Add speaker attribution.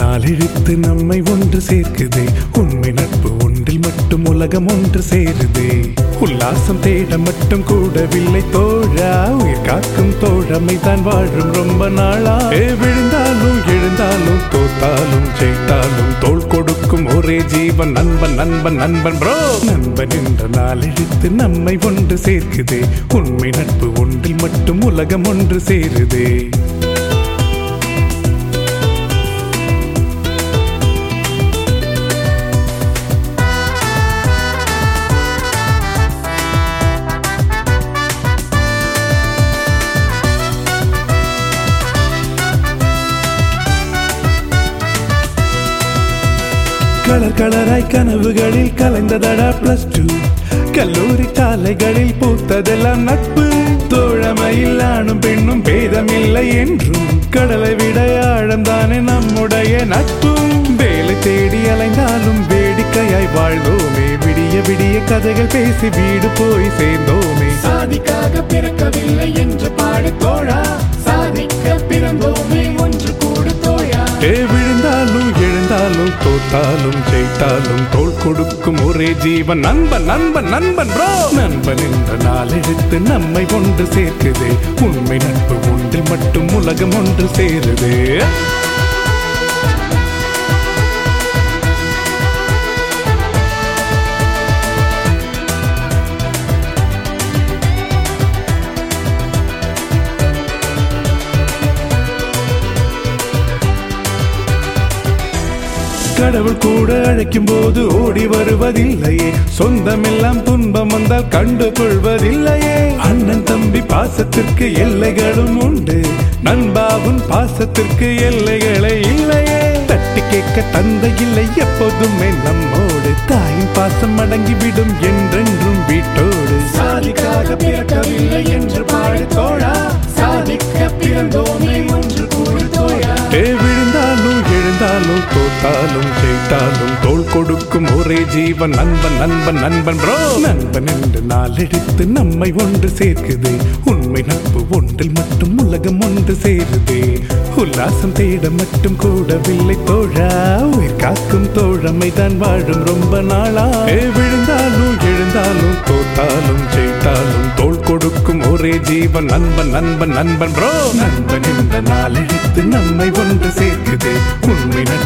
Speaker 1: நாளெழுத்து நம்மை ஒன்று சேர்க்குதே உண்மை நட்பு ஒன்றில் மட்டும் உலகம் ஒன்று சேருதே உல்லாசம் தேட மட்டும் கூடவில்லை தோழா உயிர் காக்கும் தோழமை தான் வாழும் ரொம்ப நாளா ஏ விழுந்தாலும் எழுந்தாலும் தோத்தாலும் ஜெயித்தாலும் தோள் கொடுக்கும் ஒரே ஜீவன் நண்பன் நண்பன் நண்பன் ப்ரோ நண்பன் என்ற நாளெழுத்து நம்மை ஒன்று சேர்க்குதே உண்மை நட்பு ஒன்றில் மட்டும் உலகம் ஒன்று சேருதே கலர் கலராய் கனவுகளில் கலைந்ததடா பிளஸ் டூ கல்லூரி காலைகளில் பூத்ததெல்லாம் நட்பு தோழமையில் ஆணும் பெண்ணும் பேதமில்லை என்றும் கடலை விட ஆழம்தானே நம்முடைய நட்பும் வேலை தேடி அலைந்தாலும் வேடிக்கையாய் வாழ்ந்தோமே விடிய விடிய கதைகள் பேசி வீடு போய் சேர்ந்தோமே
Speaker 2: சாதிக்காக பிறக்கவில்லை என்று பாடு தோழா சாதிக்க பிறந்தோமே ஒன்று கூடு தோழா
Speaker 1: ஏ விழுந்தாலும் எழுந்தாலும் தோத்தாலும் ஜெயித்தாலும் தோள் கொடுக்கும் ஒரே ஜீவன் நண்பன் நண்பன் நண்பன் ப்ரோ நண்பன் என்ற நாளெழுத்து நம்மை ஒன்று சேர்க்குதே உண்மை நட்பு ஒன்றில் மட்டும் உலகம் ஒன்று சேருதே கடவுள் கூட அழைக்கும் போது ஓடி வருவதில்லையே சொந்தமெல்லாம் துன்பம் வந்தால் கண்டு கொள்வதில்லையே அண்ணன் தம்பி பாசத்திற்கு எல்லைகளும் உண்டு நண்பாவும் பாசத்திற்கு எல்லைகளே இல்லையே தட்டி கேட்க தந்தை இல்லை எப்போதுமே நம்மோடு தாயின் பாசம் அடங்கிவிடும் என்றென்றும் வீட்டோடு
Speaker 2: சாதிக்காக பிறக்கவில்லை என்று பாடு தோழா சாதிக்க பிறந்தோமே ஒன்று கூடு தோழா
Speaker 1: ஏ விழுந்தாலும் எழுந்தாலும் தோத்தாலும் ஜெயித்தாலும் தோள் கொடுக்கும் ஒரே ஜீவன் நண்பன் நண்பன் நண்பன் ப்ரோ நண்பன் என்று நாளெடுத்து நம்மை ஒன்று சேர்க்குது உண்மை நட்பு ஒன்றில் மட்டும் உலகம் ஒன்று சேருதே உல்லாசம் தேட மட்டும் கூடவில்லை தோழா உயிர் காக்கும் தோழமை தான் வாழும் ரொம்ப நாளா ஏ விழுந்தாலும் எழுந்தாலும் தோத்தாலும் ஜெயித்தாலும் தோள் கொடுக்கும் ஒரே ஜீவன் நண்பன் நண்பன் நண்பன் ப்ரோ நண்பன் என்ற நாளெடுத்து நம்மை ஒன்று சேர்க்குது உண்மை நட்பு